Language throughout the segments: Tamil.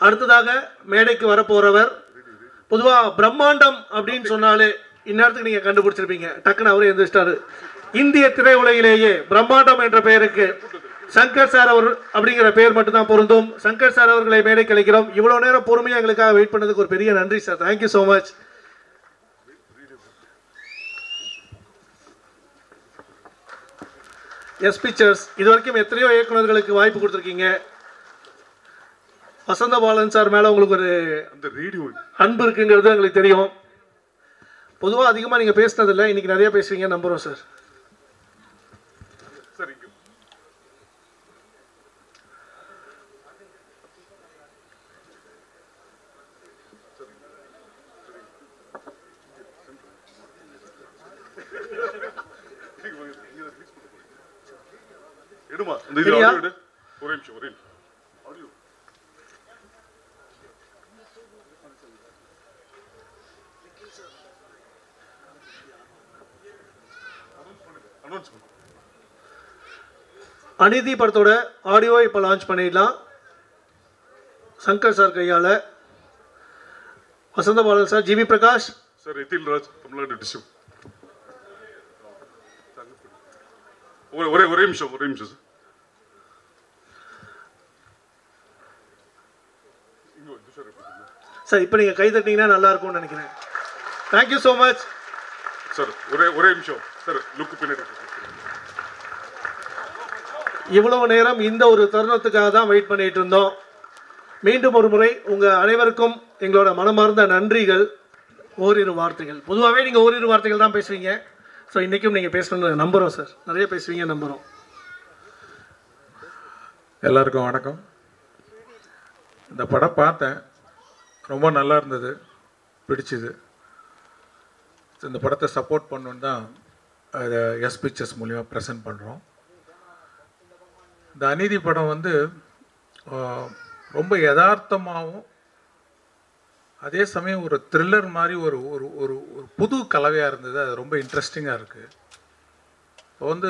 அடுத்ததாக மேடைக்கு வரப்போறவர் பொதுவாக பிரம்மாண்டம் அப்படின்னு சொன்னாலே இந்நேரத்துக்கு நீங்கள் கண்டுபிடிச்சிருப்பீங்க டக்குன்னு அவரே எந்திரிச்சிட்டாரு இந்திய திரையுலகிலேயே பிரம்மாண்டம் என்ற பெயருக்கு சங்கர் சார் அவர் அப்படிங்கிற பெயர் மட்டும்தான் பொருந்தும் சங்கர் சார் அவர்களை மேடைக்கு அழைக்கிறோம் இவ்வளோ நேரம் பொறுமையாக எங்களுக்காக வெயிட் பண்ணதுக்கு ஒரு பெரிய நன்றி sir thank you so much S pictures இது வரைக்கும் எத்தனையோ இயக்குனர்களுக்கு வாய்ப்பு கொடுத்துருக்கீங்க வசந்த பாலன் சார் மேலே உங்களுக்கு ஒரு அந்த ரேடியோ அன்பு இருக்குங்கிறது எங்களுக்கு தெரியும் பொதுவாக அதிகமாக நீங்கள் பேசினதில்ல இன்னைக்கு நிறைய பேசுவீங்க நம்புகிறோம் சார் சார் இங்க எடுமா இந்த இது சரியா? audio எடு ஒரே நிமிஷம் ஒரே நிமிஷம் ஆடியோ அனௌன்ஸ் பண்ணு அநீதி படத்தோட ஆடியோ இப்போ லான்ச் பண்ணிடலாம் சங்கர் சார் கையால் வசந்த பாலன் சார் ஜிவி பிரகாஷ் சார் எத்தில் ராஜ் தமிழ்நாடு டிஸ்ட்ரிக்ட் ஒரே ஒரே ஒரே நிமிஷம் ஒரே நிமிஷம் சார் இங்க வந்து சார் எப்படி இருக்கு? சார் இப்போ நீங்கள் கை தட்டினீங்கன்னா நல்லா இருக்கும்னு நினைக்கிறேன் தேங்க்யூ ஸோ மச் சார் ஒரே ஒரே நிமிஷம் சார் லுக்கு பின்னாடி இருக்கு. இவ்வளவு நேரம் இந்த ஒரு தருணத்துக்காக தான் வெயிட் பண்ணிட்டு இருந்தோம் மீண்டும் ஒரு முறை உங்கள் அனைவருக்கும் எங்களோட மனமார்ந்த நன்றிகள் ஓரிரு வார்த்தைகள் பொதுவாகவே நீங்கள் ஓரிரு வார்த்தைகள் தான் பேசுவீங்க ஸோ இன்றைக்கும் நீங்கள் பேசணும்னு நம்புகிறோம் சார் நிறைய பேசுவீங்க நம்புகிறோம் எல்லாருக்கும் வணக்கம் இந்த படம் பார்த்தேன் ரொம்ப நல்லா இருந்தது பிடிச்சிது இந்த படத்தை சப்போர்ட் பண்ணணுன்னு தான் அதை எஸ் பிக்சர்ஸ் மூலிமா ப்ரெசென்ட் பண்ணுறோம் இந்த அநீதி படம் வந்து ஆஹ், ரொம்ப யதார்த்தமாகவும் அதே சமயம் ஒரு த்ரில்லர் மாதிரி ஒரு ஒரு ஒரு ஒரு புது கலவையாக இருந்தது அது ரொம்ப இன்ட்ரெஸ்டிங்காக இருக்குது இப்போ வந்து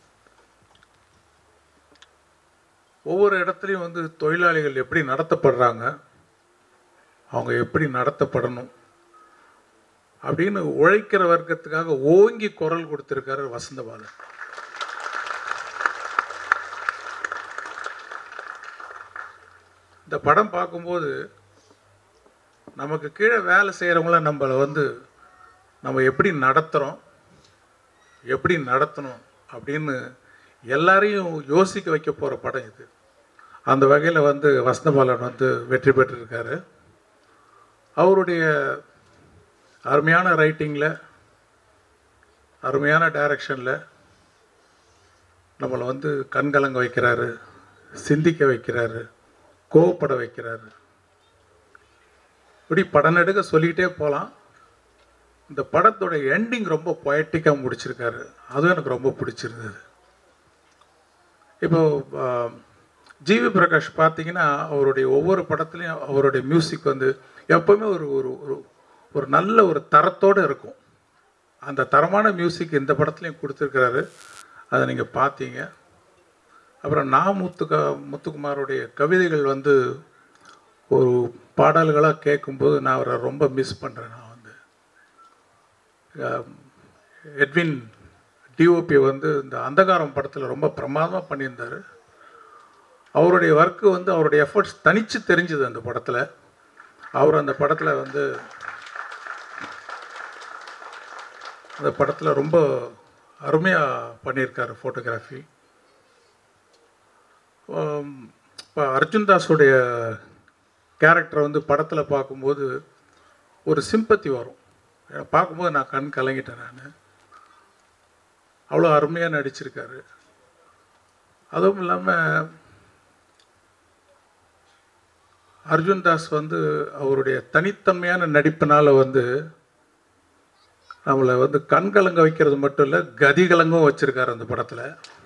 ஒவ்வொரு இடத்துலையும் வந்து தொழிலாளிகள் எப்படி நடத்தப்படுறாங்க அவங்க எப்படி நடத்தப்படணும் அப்படின்னு உழைக்கிற வர்க்கத்துக்காக ஓங்கி குரல் கொடுத்திருக்காரு வசந்தபாலன் இந்த படம் பார்க்கும்போது நமக்கு கீழே வேலை செய்கிறவங்கள நம்மளை வந்து நம்ம எப்படி நடத்துகிறோம் எப்படி நடத்தணும் அப்படின்னு எல்லாரையும் யோசிக்க வைக்க போகிற படம் இது அந்த வகையில் வந்து வசந்தபாலன் வந்து வெற்றி பெற்றிருக்காரு அவருடைய அருமையான ரைட்டிங்கில் அருமையான டைரக்ஷனில் நம்மளை வந்து கண்கலங்க வைக்கிறாரு சிந்திக்க வைக்கிறாரு கோவப்பட வைக்கிறாரு இப்படி படம் நடுக்க சொல்லிக்கிட்டே போகலாம் இந்த படத்தோட எண்டிங் ரொம்ப பொயட்டிக்காக முடிச்சிருக்காரு அதுவும் எனக்கு ரொம்ப பிடிச்சிருந்தது இப்போ ஆஹ், ஜிவி பிரகாஷ் பார்த்தீங்கன்னா அவருடைய ஒவ்வொரு படத்துலையும் அவருடைய மியூசிக் வந்து எப்பவுமே ஒரு ஒரு ஒரு ஒரு நல்ல ஒரு தரத்தோடு இருக்கும் அந்த தரமான மியூசிக் இந்த படத்துலையும் கொடுத்துருக்கிறாரு அதை நீங்கள் பார்த்தீங்க அப்புறம் நா முத்துக்க முத்துக்குமாருடைய கவிதைகள் வந்து ஒரு பாடல்களாக கேட்கும்போது நான் அவரை ரொம்ப மிஸ் பண்ணுறேன் நான் வந்து அஹ், எட்வின் டிஓபி வந்து இந்த அந்தகாரம் படத்தில் ரொம்ப பிரமாதமாக பண்ணியிருந்தார் அவருடைய ஒர்க்கு வந்து அவருடைய எஃபர்ட்ஸ் தனிச்சு தெரிஞ்சுது அந்த படத்தில் அவர் அந்த படத்தில் வந்து அந்த படத்தில் ரொம்ப அருமையாக பண்ணியிருக்காரு ஃபோட்டோகிராஃபி இப்போ அர்ஜுன் தாஸுடைய கேரக்டரை வந்து படத்தில் பார்க்கும்போது ஒரு சிம்பத்தி வரும் எனக்கு பார்க்கும்போது நான் கண் கலங்கிட்டேன் நான் அவ்வளோ அருமையாக நடிச்சிருக்காரு அதுவும் இல்லாமல் அர்ஜுன் தாஸ் வந்து அவருடைய தனித்தன்மையான நடிப்பினால் வந்து நம்மளை வந்து கண் கலங்க வைக்கிறது மட்டும் இல்லை கதி கலங்கவும் வச்சுருக்காரு அந்த படத்தில்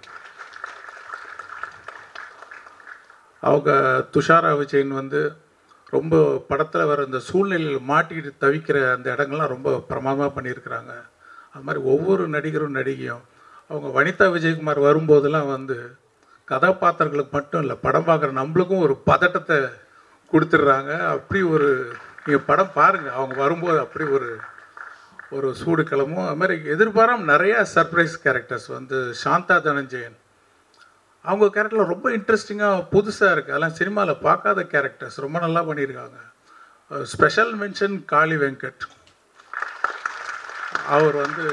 அவங்க துஷாரா விஜயன் வந்து ரொம்ப படத்தில் வர இந்த சூழ்நிலையில் மாட்டிக்கிட்டு தவிக்கிற அந்த இடங்கள்லாம் ரொம்ப பிரமாதமாக பண்ணியிருக்கிறாங்க அது மாதிரி ஒவ்வொரு நடிகரும் நடிகையும் அவங்க வனிதா விஜயகுமார் வரும்போதெல்லாம் வந்து கதாபாத்திரங்களுக்கு மட்டும் இல்லை படம் பார்க்குற நம்மளுக்கும் ஒரு பதட்டத்தை கொடுத்துட்றாங்க அப்படி ஒரு நீங்கள் படம் பாருங்கள் அவங்க வரும்போது அப்படி ஒரு ஒரு சூடு கிளம்பும் அது மாதிரி எதிர்பாராம நிறையா சர்ப்ரைஸ் கேரக்டர்ஸ் வந்து சாந்தா தனஞ்சயன் அவங்க கேரக்டர் ரொம்ப இன்ட்ரெஸ்டிங்காக புதுசாக இருக்குது அதெல்லாம் சினிமாவில் பார்க்காத கேரக்டர்ஸ் ரொம்ப நல்லா பண்ணியிருக்காங்க ஸ்பெஷல் மென்ஷன் காளி வெங்கட் அவர் வந்து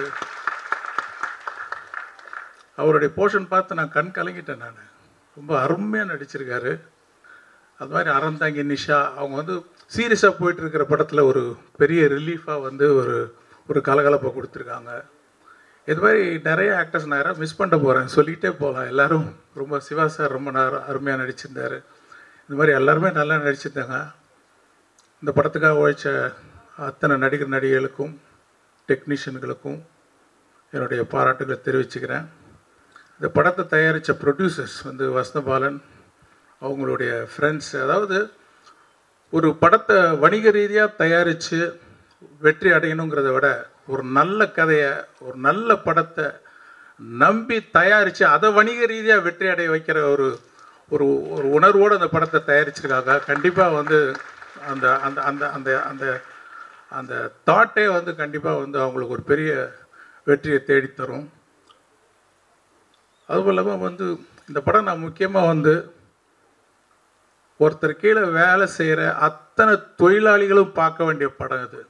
அவருடைய போர்ஷன் பார்த்து நான் கண் கலங்கிட்டேன் நான் ரொம்ப அருமையாக நடிச்சிருக்காரு அது மாதிரி அறந்தாங்கி நிஷா அவங்க வந்து சீரியஸாக போயிட்டு இருக்கிற படத்தில் ஒரு பெரிய ரிலீஃபாக வந்து ஒரு ஒரு கலகலப்பை கொடுத்துருக்காங்க இது மாதிரி நிறைய ஆக்டர்ஸ் நான் யாராவது மிஸ் பண்ண போகிறேன் சொல்லிக்கிட்டே போகலாம் எல்லாரும் ரொம்ப சிவா சார் ரொம்ப நேரம் அருமையாக நடிச்சிருந்தாரு இந்த மாதிரி எல்லாருமே நல்லா நடிச்சிருந்தாங்க இந்த படத்துக்காக உழைச்ச அத்தனை நடிகர் நடிகைகளுக்கும் டெக்னீஷியன்களுக்கும் என்னுடைய பாராட்டுகளை தெரிவிச்சுக்கிறேன் இந்த படத்தை தயாரித்த ப்ரொடியூசர்ஸ் வந்து வசந்தபாலன் அவங்களுடைய ஃப்ரெண்ட்ஸ் அதாவது ஒரு படத்தை வணிக ரீதியாக தயாரித்து வெற்றி அடையணுங்கிறத விட ஒரு நல்ல கதையை ஒரு நல்ல படத்தை நம்பி தயாரித்து அதை வணிக ரீதியாக வெற்றி அடைய வைக்கிற ஒரு ஒரு ஒரு உணர்வோடு அந்த படத்தை தயாரிச்சிருக்காங்க கண்டிப்பாக வந்து அந்த அந்த அந்த அந்த அந்த அந்த தாட்டே வந்து கண்டிப்பாக வந்து அவங்களுக்கு ஒரு பெரிய வெற்றியை தேடித்தரும் அதுவும் இல்லாமல் வந்து இந்த படம் நான் முக்கியமாக வந்து ஒருத்தர் கீழே வேலை செய்கிற அத்தனை தொழிலாளிகளும் பார்க்க வேண்டிய படம் இது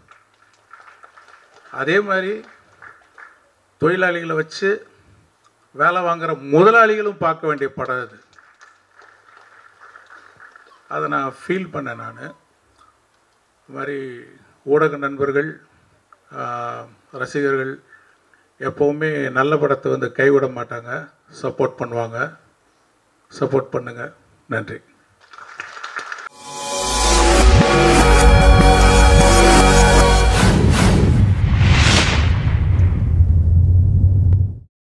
அதே மாதிரி தொழிலாளிகளை வச்சு வேலை வாங்குற முதலாளிகளும் பார்க்க வேண்டிய படம் இது அதை நான் ஃபீல் பண்ணேன் நான் இது மாதிரி ஊடக நண்பர்கள் ஆஹ், ரசிகர்கள் எப்போவுமே நல்ல படத்தை வந்து கைவிட மாட்டாங்க சப்போர்ட் பண்ணுவாங்க சப்போர்ட் பண்ணுங்கள் நன்றி